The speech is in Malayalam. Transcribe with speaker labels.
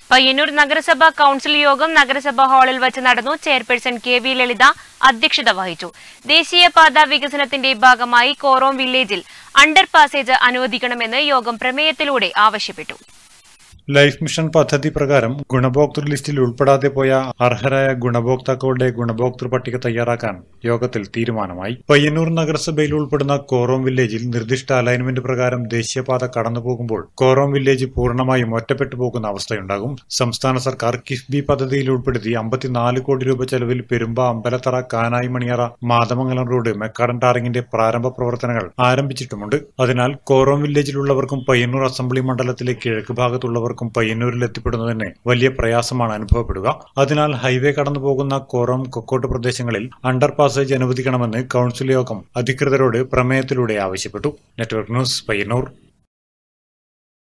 Speaker 1: പയ്യന്നൂർ നഗരസഭാ കൌൺസിൽ യോഗം നഗരസഭാ ഹാളിൽ വെച്ച് നടന്നു ചെയർപേഴ്സൺ കെ വി ലളിത അധ്യക്ഷത വഹിച്ചു ദേശീയപാത വികസനത്തിന്റെ ഭാഗമായി കോറോം വില്ലേജിൽ അണ്ടർ പാസേജ് അനുവദിക്കണമെന്ന് യോഗം പ്രമേയത്തിലൂടെ ആവശ്യപ്പെട്ടു
Speaker 2: ലൈഫ് മിഷൻ പദ്ധതി പ്രകാരം ഗുണഭോക്തൃ ലിസ്റ്റിൽ ഉൾപ്പെടാതെ പോയ അർഹരായ ഗുണഭോക്താക്കളുടെ ഗുണഭോക്തൃ പട്ടിക തയ്യാറാക്കാൻ യോഗത്തിൽ തീരുമാനമായി പയ്യന്നൂർ നഗരസഭയിൽ ഉൾപ്പെടുന്ന കോറോം വില്ലേജിൽ നിർദ്ദിഷ്ട അലൈൻമെന്റ് പ്രകാരം ദേശീയപാത കടന്നുപോകുമ്പോൾ കോറോം വില്ലേജ് പൂർണ്ണമായും ഒറ്റപ്പെട്ടു പോകുന്ന അവസ്ഥയുണ്ടാകും സംസ്ഥാന സർക്കാർ കിഫ്ബി പദ്ധതിയിൽ ഉൾപ്പെടുത്തി അമ്പത്തിനാല് കോടി രൂപ ചെലവിൽ പെരുമ്പ അമ്പലത്തറ കാനായി മണിയറ മാതമംഗലം റോഡ് മെക്കാടൻ ടാറിങ്ങിന്റെ പ്രാരംഭ പ്രവർത്തനങ്ങൾ ആരംഭിച്ചിട്ടുമുണ്ട് അതിനാൽ കോറോം വില്ലേജിലുള്ളവർക്കും പയ്യന്നൂർ അസംബ്ലി മണ്ഡലത്തിലെ കിഴക്ക് ഭാഗത്തുള്ളവർക്കും പയ്യന്നൂരിൽ എത്തിപ്പെടുന്നതിന് വലിയ പ്രയാസമാണ് അനുഭവപ്പെടുക അതിനാൽ ഹൈവേ കടന്നുപോകുന്ന കോറോം കൊക്കോട്ട് പ്രദേശങ്ങളിൽ അണ്ടർ പാസേജ് അനുവദിക്കണമെന്ന് കൌൺസിൽ യോഗം അധികൃതരോട് പ്രമേയത്തിലൂടെ ആവശ്യപ്പെട്ടു നെറ്റ്വർക്ക് ന്യൂസ് പയ്യന്നൂർ